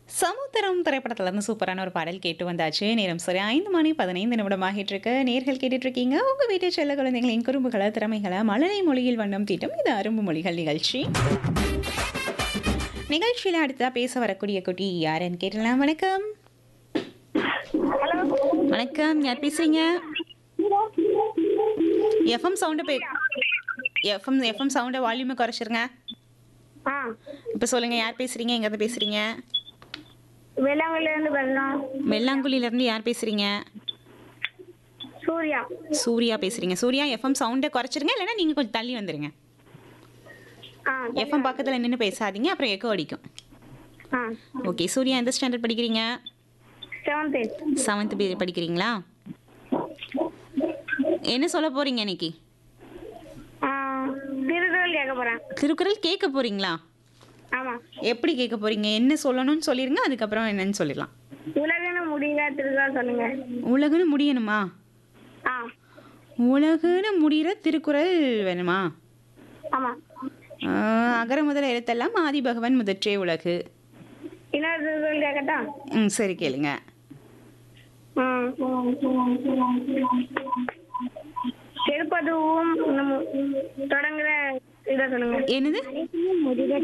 சமுத்திரம் திரைப்படத்துல இருந்து சூப்பரான ஒரு பாடல் கேட்டு வந்தாச்சு நேரம் சரி ஐந்து மணி பதினைந்து நிமிடம் ஆகிட்டு இருக்கு நேர்கள் கேட்டுட்டு இருக்கீங்க உங்க வீட்டு செல்ல குழந்தைகளின் குறும்புகளை திறமைகளை மழலை மொழியில் வண்ணம் தீட்டும் இது அரும்பு மொழிகள் நிகழ்ச்சி நிகழ்ச்சியில் அடுத்தா பேச வரக்கூடிய குட்டி யாருன்னு கேட்டலாம் வணக்கம் வணக்கம் யார் பேசுறீங்க எஃப்எம் சவுண்டை பே எஃப்எம் எஃப்எம் சவுண்டை வால்யூமை குறைச்சிருங்க ஆ இப்போ சொல்லுங்க யார் பேசுறீங்க எங்கேருந்து பேசுறீங்க வெள்ளாங்கல்ல இருந்து வரலாம் வெள்ளாங்குழியில இருந்து யார் பேசுறீங்க சூர்யா சூர்யா பேசுறீங்க சூர்யா எஃப்எம் சவுண்டை குறைச்சிருங்க இல்லைன்னா நீங்க கொஞ்சம் தள்ளி வந்துருங்க ஆ எஃப்எம் பக்கத்துல நின்று பேசாதீங்க அப்புறம் எக்கோ அடிக்கும் ஆ ஓகே சூர்யா எந்த ஸ்டாண்டர்ட் படிக்கிறீங்க செவன்த்து செவன்த் படிக்கிறீங்களா என்ன சொல்ல போறீங்க இன்னைக்கு ஆ திருக்குறள் கேட்க போகிறேன் திருக்குறள் கேட்க போறீங்களா ஆமாம் எப்படி கேட்க போறீங்க என்ன சொல்லணும்னு சொல்லிருங்க அதுக்கப்புறம் என்னன்னு சொல்லிடலாம் உலகன்னு முடியல திருக்குறள் சொல்லுங்க உலகுன்னு முடியணுமா ஆ உலகுன்னு முடிகிற திருக்குறள் வேணுமா ஆமாம் ஆஹ், அகர முதல எழுத்தெல்லாம் ஆதி பகவன் முதற்றே உலகு இன்னொரு திருக்குறள் கேட்கட்டா ம் சரி கேளுங்க ம் கெடுப்பதுவும் நம்ம தொடங்குற இதை சொல்லுங்க என்னது முடிகிற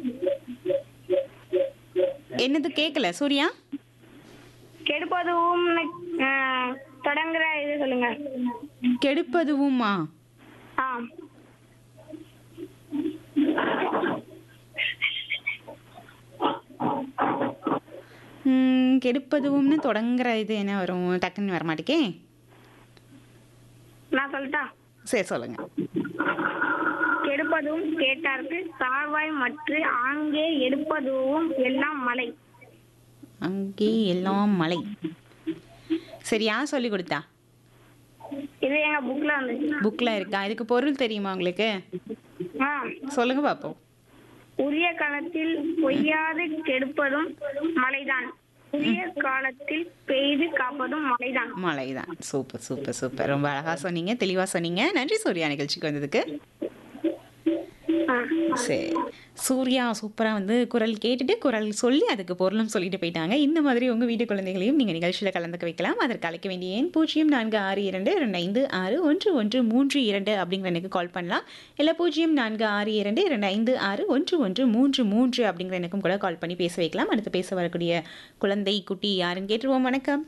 என்னது கேட்கல சூர்யா கெடுப்பதுவும் தொடங்குற இது சொல்லுங்க கெடுப்பதுவுமா ஆ ம், கெடுப்பதுவும்னு தொடங்குற இது என்ன வரும் டக்குன்னு வர மாட்டேக்கே நான் சொல்லட்டா சரி சொல்லுங்க கெடுப்பதும் கேட்டார்க்கு சார்வாய் மற்ற ஆங்கே எடுப்பதுவும் எல்லாம் மலை அங்கே எல்லாம் மலை சரி யார் சொல்லி கொடுத்தா இது எங்க புக்ல வந்துச்சு புக்கில் இருக்கா இதுக்கு பொருள் தெரியுமா உங்களுக்கு ஆ சொல்லுங்க பார்ப்போம் உரிய காலத்தில் பொய்யாது கெடுப்பதும் மலைதான் உரிய காலத்தில் பெய்து காப்பதும் மலைதான் மலை தான் சூப்பர் சூப்பர் சூப்பர் ரொம்ப அழகாக சொன்னீங்க தெளிவாக சொன்னீங்க நன்றி சூர்யா நிகழ்ச்சிக்கு வந்ததுக்கு ஆ. சரி சூர்யா சூப்பராக வந்து குரல் கேட்டுட்டு குரல் சொல்லி அதுக்கு பொருளும் சொல்லிட்டு போயிட்டாங்க இந்த மாதிரி உங்கள் வீட்டு குழந்தைகளையும் நீங்கள் நிகழ்ச்சியில் கலந்துக்க வைக்கலாம் அதற்கு அழைக்க வேண்டிய எண் பூஜ்ஜியம் நான்கு ஆறு இரண்டு இரண்டு ஐந்து ஆறு ஒன்று ஒன்று மூன்று இரண்டு அப்படிங்கிற எனக்கு கால் பண்ணலாம் இல்லை பூஜ்ஜியம் நான்கு ஆறு இரண்டு இரண்டு ஐந்து ஆறு ஒன்று ஒன்று மூன்று மூன்று அப்படிங்கிற எனக்கும் கூட கால் பண்ணி பேச வைக்கலாம் அடுத்து பேச வரக்கூடிய குழந்தை குட்டி யாருன்னு கேட்டுருவோம் வணக்கம்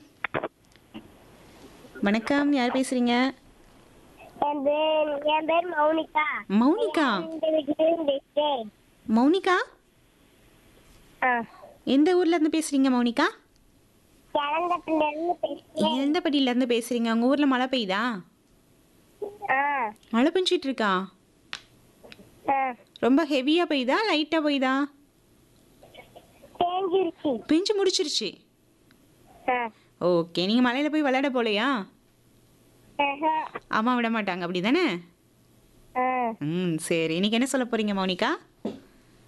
வணக்கம் யார் பேசுறீங்க என் பேர் என் பேர் மௌனிகா மௌனிகா இந்த வீட்டில் பேசுறேன் மௌனிகா ஆ எந்த ஊர்ல இருந்து பேசுறீங்க மௌனிகா கிளங்கத்துல இருந்து பேசுறேன் எந்தப்பட்டியில இருந்து பேசுறீங்க உங்க ஊர்ல மழை பெய்யுதா ஆ மழை பெஞ்சிட்டு இருக்கா ஆ ரொம்ப ஹெவியா பெய்யுதா லைட்டா பெய்யுதா தேஞ்சிருச்சு பெஞ்சு முடிச்சிருச்சு ஆ ஓகே நீங்க மலையில போய் விளையாட போலையா ஆஹா. அம்மா விட மாட்டாங்க அப்படிதானே ஆ ம் சரி இன்னைக்கு என்ன சொல்ல போறீங்க மௌனிகா